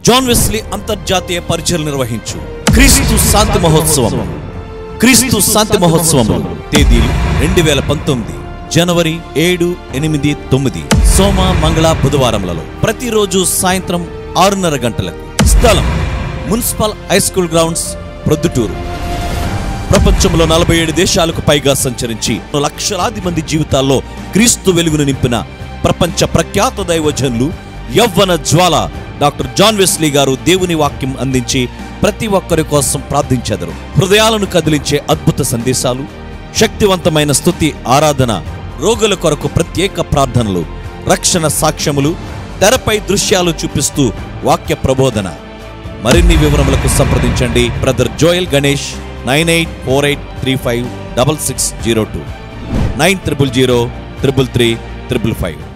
John Wesley అంతర్జాతీయ పరిచయలు నిర్వహించు క్రీస్తు శాంతి మహోత్సవం క్రీస్తు శాంతి మహోత్సవం తేదీలు రెండు వేల పంతొమ్మిది జనవరి ఏడు ఎనిమిది తొమ్మిది సోమ మంగళ బుధవారములలో ప్రతిరోజు సాయంత్రం ఆరున్నర గంటలకు స్థలం municipal high school grounds Proddatur ప్రపంచంలో నలభై ఏడు దేశాలకు పైగా సంచరించి లక్షలాది మంది జీవితాల్లో క్రీస్తు వెలుగును నింపిన ప్రపంచ ప్రఖ్యాత దైవజనులు యవ్వన జ్వాల డాక్టర్ జాన్ వెస్లీ గారు దేవుని వాక్యం అందించి ప్రతి ఒక్కరి కోసం ప్రార్థించెదరు హృదయాలను కదిలించే అద్భుత సందేశాలు శక్తివంతమైన స్తుతి ఆరాధన రోగుల కొరకు ప్రత్యేక ప్రార్థనలు రక్షణ సాక్ష్యములు తెరపై దృశ్యాలు చూపిస్తూ వాక్య ప్రబోధన మరిన్ని వివరములకు సంప్రదించండి brother Joel Ganesh nine eight four eight three five double six zero two nine triple zero triple three triple five